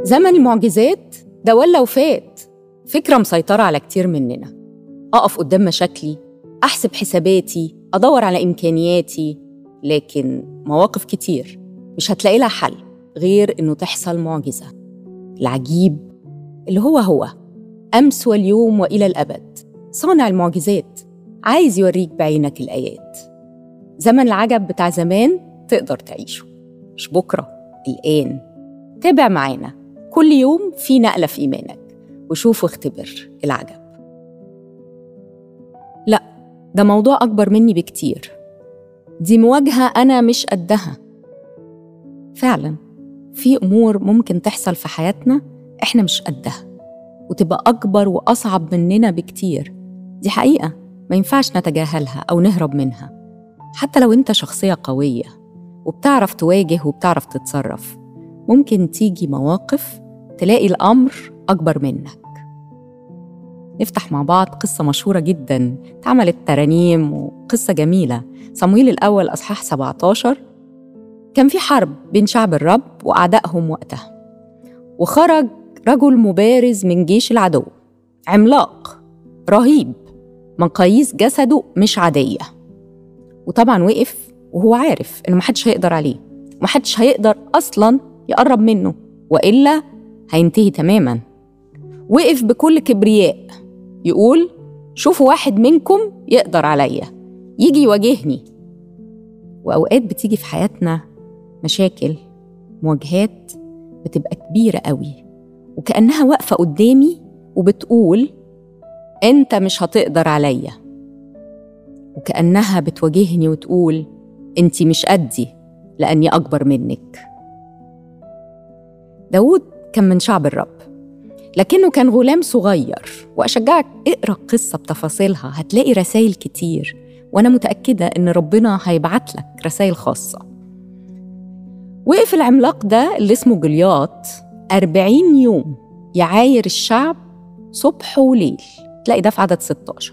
زمن المعجزات ده ولا وفات فكرة مسيطرة على كتير مننا أقف قدام مشاكلي أحسب حساباتي أدور على إمكانياتي لكن مواقف كتير مش هتلاقي لها حل غير إنه تحصل معجزة العجيب اللي هو هو أمس واليوم وإلى الأبد صانع المعجزات عايز يوريك بعينك الآيات زمن العجب بتاع زمان تقدر تعيشه مش بكرة الآن تابع معانا كل يوم في نقلة في إيمانك وشوف واختبر العجب لا ده موضوع أكبر مني بكتير دي مواجهة أنا مش قدها فعلا في أمور ممكن تحصل في حياتنا إحنا مش قدها وتبقى أكبر وأصعب مننا بكتير دي حقيقة ما ينفعش نتجاهلها أو نهرب منها حتى لو أنت شخصية قوية وبتعرف تواجه وبتعرف تتصرف ممكن تيجي مواقف تلاقي الأمر أكبر منك نفتح مع بعض قصة مشهورة جدا اتعملت ترانيم وقصة جميلة صمويل الأول أصحاح 17 كان في حرب بين شعب الرب وأعدائهم وقتها وخرج رجل مبارز من جيش العدو عملاق رهيب مقاييس جسده مش عادية وطبعا وقف وهو عارف إن محدش هيقدر عليه محدش هيقدر أصلا يقرب منه وإلا هينتهي تماما وقف بكل كبرياء يقول شوفوا واحد منكم يقدر عليا يجي يواجهني وأوقات بتيجي في حياتنا مشاكل مواجهات بتبقى كبيرة قوي وكأنها واقفة قدامي وبتقول أنت مش هتقدر عليا وكأنها بتواجهني وتقول أنت مش قدي لأني أكبر منك داود كان من شعب الرب لكنه كان غلام صغير وأشجعك اقرأ القصة بتفاصيلها هتلاقي رسائل كتير وأنا متأكدة إن ربنا هيبعت لك رسائل خاصة وقف العملاق ده اللي اسمه جلياط أربعين يوم يعاير الشعب صبح وليل تلاقي ده في عدد 16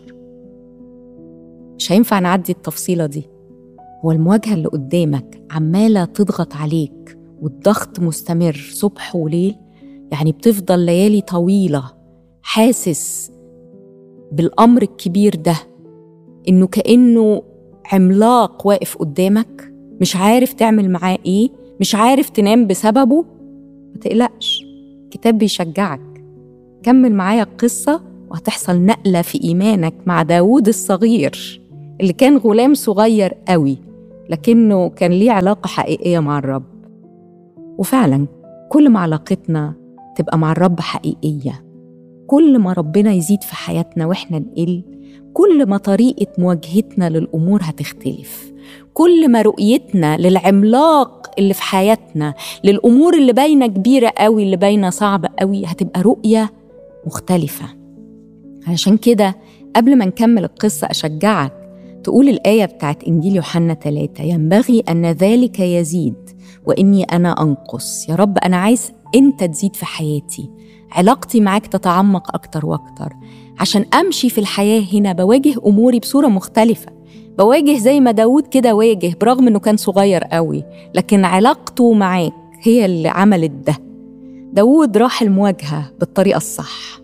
مش هينفع نعدي التفصيلة دي هو المواجهة اللي قدامك عمالة تضغط عليك والضغط مستمر صبح وليل يعني بتفضل ليالي طويلة حاسس بالأمر الكبير ده إنه كأنه عملاق واقف قدامك مش عارف تعمل معاه إيه مش عارف تنام بسببه ما تقلقش الكتاب بيشجعك كمل معايا القصة وهتحصل نقلة في إيمانك مع داود الصغير اللي كان غلام صغير قوي لكنه كان ليه علاقة حقيقية مع الرب وفعلا كل ما علاقتنا تبقى مع الرب حقيقية كل ما ربنا يزيد في حياتنا وإحنا نقل كل ما طريقة مواجهتنا للأمور هتختلف كل ما رؤيتنا للعملاق اللي في حياتنا للأمور اللي باينة كبيرة قوي اللي باينة صعبة قوي هتبقى رؤية مختلفة علشان كده قبل ما نكمل القصة أشجعك تقول الآية بتاعت إنجيل يوحنا 3 ينبغي أن ذلك يزيد وإني أنا أنقص يا رب أنا عايز أنت تزيد في حياتي علاقتي معاك تتعمق أكتر وأكتر عشان أمشي في الحياة هنا بواجه أموري بصورة مختلفة بواجه زي ما داود كده واجه برغم إنه كان صغير قوي لكن علاقته معاك هي اللي عملت ده داود راح المواجهة بالطريقة الصح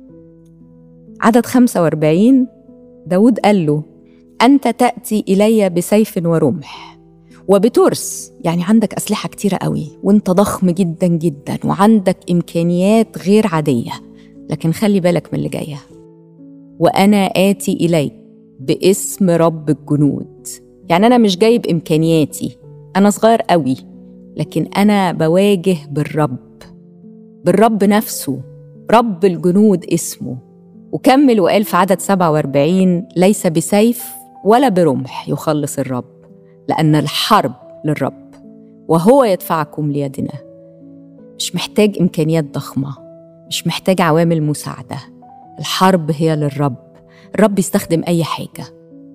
عدد 45 داود قال له أنت تأتي إلي بسيف ورمح وبترس يعني عندك أسلحة كتيرة قوي وانت ضخم جدا جدا وعندك إمكانيات غير عادية لكن خلي بالك من اللي جاية وأنا آتي إليك باسم رب الجنود يعني أنا مش جايب إمكانياتي أنا صغير قوي لكن أنا بواجه بالرب بالرب نفسه رب الجنود اسمه وكمل وقال في عدد 47 ليس بسيف ولا برمح يخلص الرب لأن الحرب للرب وهو يدفعكم ليدنا مش محتاج إمكانيات ضخمة مش محتاج عوامل مساعدة الحرب هي للرب الرب يستخدم أي حاجة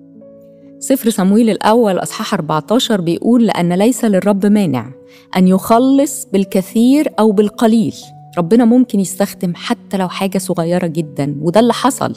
سفر صمويل الأول أصحاح 14 بيقول لأن ليس للرب مانع أن يخلص بالكثير أو بالقليل ربنا ممكن يستخدم حتى لو حاجة صغيرة جدا وده اللي حصل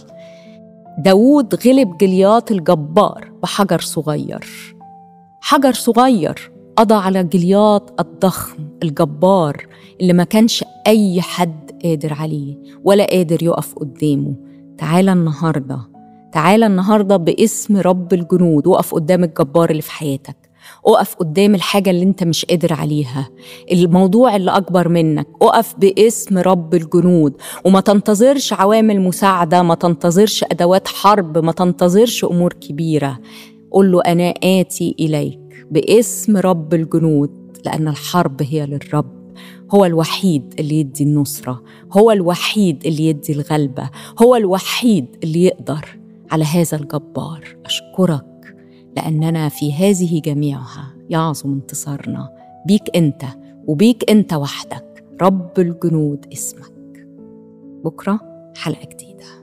داوود غلب جليات الجبار بحجر صغير حجر صغير قضى على جلياط الضخم الجبار اللي ما كانش أي حد قادر عليه ولا قادر يقف قدامه تعالى النهاردة تعالى النهاردة باسم رب الجنود وقف قدام الجبار اللي في حياتك اقف قدام الحاجة اللي انت مش قادر عليها الموضوع اللي أكبر منك اقف باسم رب الجنود وما تنتظرش عوامل مساعدة ما تنتظرش أدوات حرب ما تنتظرش أمور كبيرة قل له أنا آتي إليك باسم رب الجنود لأن الحرب هي للرب هو الوحيد اللي يدي النصرة هو الوحيد اللي يدي الغلبة هو الوحيد اللي يقدر على هذا الجبار أشكرك لأننا في هذه جميعها يعظم انتصارنا بيك أنت وبيك أنت وحدك رب الجنود اسمك بكرة حلقة جديدة